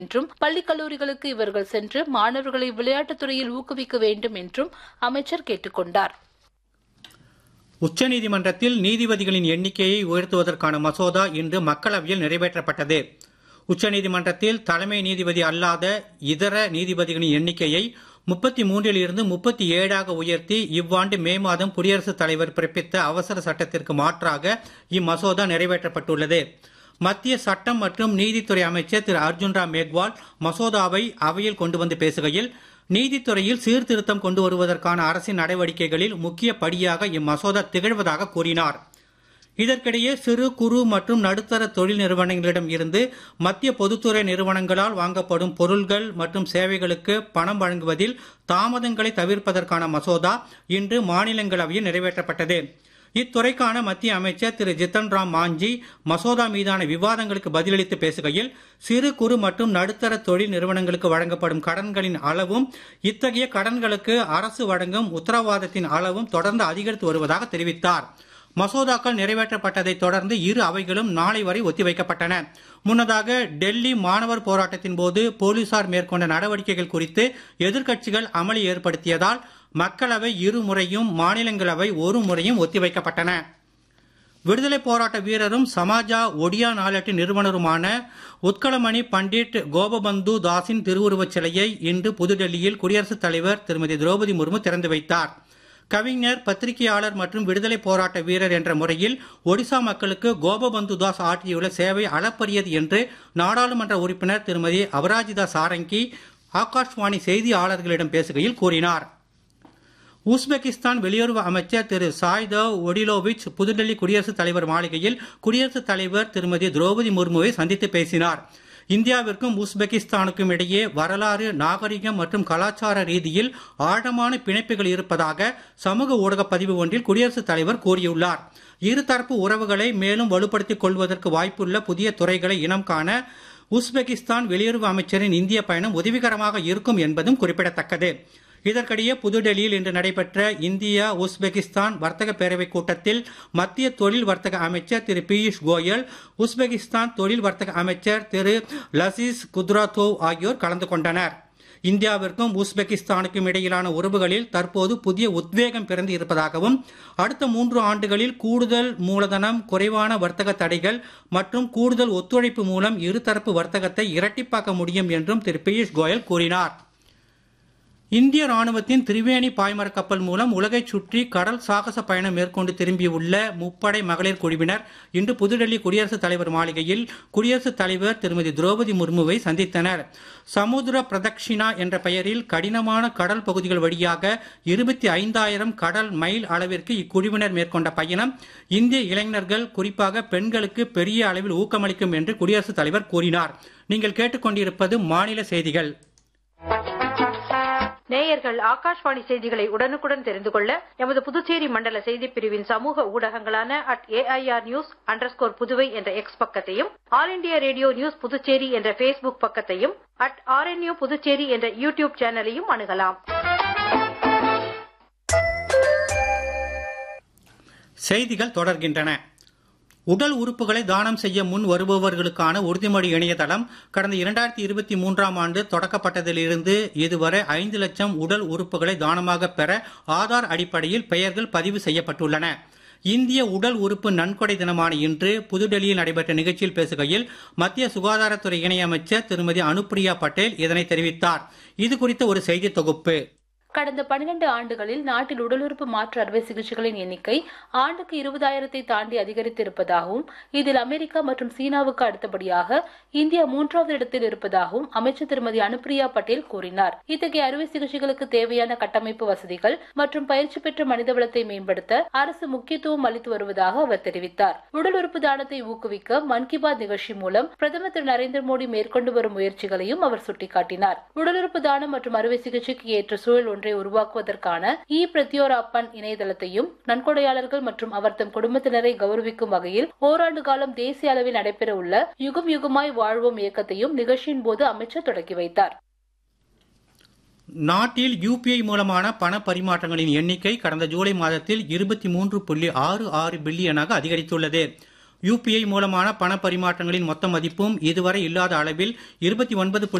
என்றும் பள்ளி கல்லூரிகளுக்கு இவர்கள் சென்று மாணவர்களை விளையாட்டுத் துறையில் ஊக்குவிக்க வேண்டும் என்றும் அமைச்சர் கேட்டுக்கொண்டார் உச்சநீதிமன்றத்தில் நீதிபதிகளின் எண்ணிக்கையை உயர்த்துவதற்கான மசோதா இன்று மக்களவையில் நிறைவேற்றப்பட்டது உச்சநீதிமன்றத்தில் தலைமை நீதிபதி அல்லாத இதர நீதிபதிகளின் எண்ணிக்கையை முப்பத்தி மூன்றில் இருந்து முப்பத்தி ஏழாக உயர்த்தி இவ்வாண்டு மே மாதம் குடியரசுத் தலைவர் பிறப்பித்த அவசர சட்டத்திற்கு மாற்றாக இம்மசோதா நிறைவேற்றப்பட்டுள்ளது மத்திய சட்டம் மற்றும் நீதித்துறை அமைச்சர் திரு அர்ஜுன் ராம் மேக்வால் மசோதாவை அவையில் கொண்டு வந்து பேசுகையில் நீதித்துறையில் சீர்திருத்தம் கொண்டு வருவதற்கான அரசின் நடவடிக்கைகளில் முக்கிய படியாக இம்மசோதா திகழ்வதாக கூறினார் இதற்கிடையே சிறு குறு மற்றும் நடுத்தர தொழில் நிறுவனங்களிடம் இருந்து மத்திய பொதுத்துறை நிறுவனங்களால் வாங்கப்படும் பொருள்கள் மற்றும் சேவைகளுக்கு பணம் வழங்குவதில் தாமதங்களை தவிர்ப்பதற்கான மசோதா இன்று மாநிலங்களவையில் நிறைவேற்றப்பட்டது இத்துறைக்கான மத்திய அமைச்சர் திரு ஜித்தன் ராம் மாஞ்சி மசோதா மீதான விவாதங்களுக்கு பதிலளித்து பேசுகையில் சிறு குறு மற்றும் நடுத்தர தொழில் நிறுவனங்களுக்கு வழங்கப்படும் கடன்களின் அளவும் இத்தகைய கடன்களுக்கு அரசு வழங்கும் உத்தரவாதத்தின் அளவும் தொடர்ந்து அதிகரித்து வருவதாக தெரிவித்தார் மசோதாக்கள் நிறைவேற்றப்பட்டதைத் தொடர்ந்து இரு அவைகளும் நாளை வரை ஒத்திவைக்கப்பட்டன முன்னதாக டெல்லி மாணவர் போராட்டத்தின் போது போலீசார் மேற்கொண்ட நடவடிக்கைகள் குறித்து எதிர்க்கட்சிகள் அமளி ஏற்படுத்தியதால் மக்களவை இரு முறையும் மாநிலங்களவை ஒரு முறையும் ஒத்திவைக்கப்பட்டன விடுதலை போராட்ட வீரரும் சமாஜா ஒடியா நாளேட்டு நிறுவனருமான உத்கலமணி பண்டிட் கோபபந்து தாஸின் திருவுருவச் சிலையை இன்று புதுடெல்லியில் குடியரசுத் தலைவர் திருமதி திரௌபதி முர்மு திறந்து வைத்தார் கவிஞர் பத்திரிகையாளர் மற்றும் விடுதலை போராட்ட வீரர் என்ற முறையில் ஒடிசா மக்களுக்கு கோபபந்து தாஸ் ஆற்றியுள்ள சேவை அளப்பரியது என்று நாடாளுமன்ற உறுப்பினர் திருமதி அபராஜிதா சாரங்கி ஆகாஷ்வாணி செய்தியாளர்களிடம் பேசுகையில் கூறினார் உஸ்பெகிஸ்தான் வெளியுறவு அமைச்சர் திரு சாய்தவ் ஒடிலோவிச் புதுடெல்லி குடியரசுத் தலைவர் மாளிகையில் குடியரசுத் தலைவர் திருமதி திரௌபதி முர்முவை சந்தித்து பேசினார் இந்தியாவிற்கும் உஸ்பெகிஸ்தானுக்கும் இடையே வரலாறு நாகரிகம் மற்றும் கலாச்சார ரீதியில் ஆழமான பிணைப்புகள் இருப்பதாக சமூக ஊடக பதிவு ஒன்றில் குடியரசுத் தலைவர் கூறியுள்ளார் இருதரப்பு உறவுகளை மேலும் வலுப்படுத்திக் கொள்வதற்கு வாய்ப்புள்ள புதிய துறைகளை இனம் காண உஸ்பெகிஸ்தான் வெளியுறவு அமைச்சரின் இந்திய பயணம் உதவிகரமாக இருக்கும் என்பதும் குறிப்பிடத்தக்கது இதற்கிடையே புதுடெல்லியில் இன்று நடைபெற்ற இந்தியா உஸ்பெகிஸ்தான் வர்த்தக பேரவை கூட்டத்தில் மத்திய தொழில் வர்த்தக அமைச்சர் திரு பியூஷ் கோயல் உஸ்பெகிஸ்தான் தொழில் வர்த்தக அமைச்சர் திரு லசிஸ் குத்ராத்தோவ் ஆகியோர் கலந்து கொண்டனர் இந்தியாவிற்கும் உஸ்பெகிஸ்தானுக்கும் இடையிலான உறவுகளில் தற்போது புதிய உத்வேகம் பிறந்து இருப்பதாகவும் அடுத்த மூன்று ஆண்டுகளில் கூடுதல் மூலதனம் குறைவான வர்த்தக தடைகள் மற்றும் கூடுதல் ஒத்துழைப்பு மூலம் இருதரப்பு வர்த்தகத்தை இரட்டிப்பாக்க முடியும் என்றும் திரு பியூஷ் கோயல் கூறினார் இந்திய ராணுவத்தின் திரிவேணி பாய்மர கப்பல் மூலம் உலகைச் சுற்றி கடல் சாகச பயணம் மேற்கொண்டு திரும்பியுள்ள முப்படை மகளிர் குழுவினர் இன்று புதுடெல்லி குடியரசுத் தலைவர் மாளிகையில் குடியரசுத் தலைவர் திருமதி திரௌபதி முர்முவை சந்தித்தனர் சமுத்திர பிரதக்ஷினா என்ற பெயரில் கடினமான கடல் பகுதிகள் வழியாக இருபத்தி ஐந்தாயிரம் கடல் மைல் அளவிற்கு இக்குழுவினர் மேற்கொண்ட பயணம் இந்திய இளைஞர்கள் குறிப்பாக பெண்களுக்கு பெரிய அளவில் ஊக்கமளிக்கும் என்று குடியரசுத் தலைவர் கூறினார் நீங்கள் கேட்டுக்கொண்டிருப்பது மாநில செய்திகள் நேயர்கள் ஆகாஷ்வாணி செய்திகளை உடனுக்குடன் தெரிந்து கொள்ள எமது புதுச்சேரி மண்டல செய்திப் பிரிவின் சமூக ஊடகங்களான at AIR news underscore Puduvai என்ற எக்ஸ் பக்கத்தையும் All India Radio news Puducherry என்ற பேஸ்புக் பக்கத்தையும் அட் ஆர்என்யூ புதுச்சேரி என்ற யூடியூப் சேனலையும் அணுகலாம் செய்திகள் தொடர்கின்றன உடல் உறுப்புகளை தானம் செய்ய முன் வருபவர்களுக்கான உறுதிமொழி இணையதளம் கடந்த இரண்டாயிரத்தி இருபத்தி மூன்றாம் ஆண்டு தொடக்கப்பட்டதிலிருந்து இதுவரை ஐந்து லட்சம் உடல் உறுப்புகளை தானமாக பெற ஆதார் அடிப்படையில் பெயர்கள் பதிவு செய்யப்பட்டுள்ளன இந்திய உடல் உறுப்பு நன்கொடை தினமான இன்று புதுடெல்லியில் நடைபெற்ற நிகழ்ச்சியில் பேசுகையில் மத்திய சுகாதாரத்துறை இணையமைச்சர் திருமதி அனுப்பிரியா பட்டேல் இதனை தெரிவித்தார் இது குறித்த ஒரு செய்தி தொகுப்பு கடந்த பனிரெண்டு ஆண்டுகளில் நாட்டில் உடல் உறுப்பு மாற்று அறுவை சிகிச்சைகளின் எண்ணிக்கை ஆண்டுக்கு இருபதாயிரத்தை தாண்டி அதிகரித்திருப்பதாகவும் இதில் அமெரிக்கா மற்றும் சீனாவுக்கு அடுத்தபடியாக இந்தியா மூன்றாவது இடத்தில் இருப்பதாகவும் அமைச்சர் திருமதி அனுப்பிரியா பட்டேல் கூறினார் இத்தகைய அறுவை சிகிச்சைகளுக்கு தேவையான கட்டமைப்பு வசதிகள் மற்றும் பயிற்சி பெற்ற மனிதவளத்தை மேம்படுத்த அரசு முக்கியத்துவம் அளித்து வருவதாக அவர் தெரிவித்தார் உடல் உறுப்பு தானத்தை ஊக்குவிக்க மன் கி பாத் நிகழ்ச்சி மூலம் பிரதமர் திரு நரேந்திர மோடி மேற்கொண்டு வரும் முயற்சிகளையும் அவர் சுட்டிக்காட்டினார் உடல் உறுப்பு தானம் மற்றும் அறுவை சிகிச்சைக்கு ஏற்ற சூழல் ஒன்றை உருவாக்குவதற்கான இ பிரத்யோராப்பன் இணையதளத்தையும் நன்கொடையாளர்கள் மற்றும் அவர் தம் குடும்பத்தினரை கௌரவிக்கும் வகையில் ஓராண்டு காலம் தேசிய அளவில் நடைபெற உள்ள யுகம் யுகமாய் வாழ்வோம் இயக்கத்தையும் நிகழ்ச்சியின் போது அமைச்சர் தொடங்கி வைத்தார் நாட்டில் யூபிஐ மூலமான பண பரிமாற்றங்களின் எண்ணிக்கை கடந்த ஜூலை மாதத்தில் இருபத்தி மூன்று புள்ளி ஆறு ஆறு பில்லியனாக அதிகரித்துள்ளது யுபிஐ மூலமான பண பரிமாற்றங்களின் மொத்த மதிப்பும் இதுவரை இல்லாத அளவில் இருபத்தி ஒன்பது